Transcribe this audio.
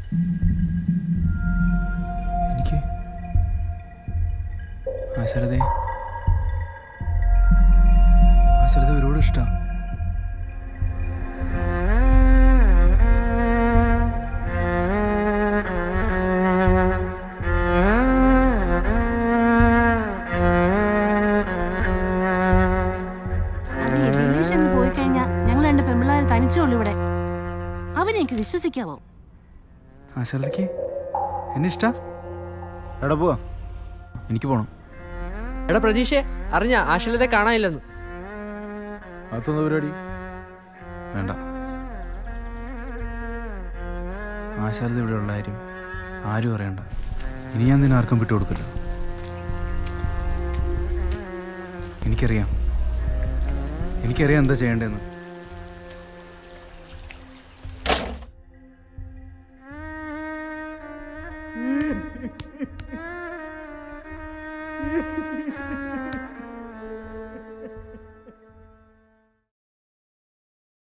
എനിക്ക് ആശരതേ ആശരത ഒരുപാട് ഇഷ്ടമാണ് അതെ ദിനേശ് അങ്ങ് പോയി കഴിഞ്ഞാൽ ഞങ്ങൾ രണ്ട് പെമ്പിള്ളാര് തനിച്ചുള്ളൂ ഇവിടെ അവനെ എനിക്ക് വിശ്വസിക്കാവോ ആശരതയ്ക്ക് എന്നെ ഇഷ്ടാ എടാ പോവാ എനിക്ക് പോണം എടാ പ്രതീക്ഷേ അറിഞ്ഞ ആശുലത്തെ കാണാനില്ലെന്ന് അതൊന്നും പരിപാടി വേണ്ട ആശാരത ഇവിടെ ഉള്ള കാര്യം ആരും അറിയണ്ട ഇനി ഞാൻ നിന്നെ ആർക്കും വിട്ടുകൊടുക്കില്ല എനിക്കറിയാം എനിക്കറിയാം എന്താ ചെയ്യേണ്ടതെന്ന്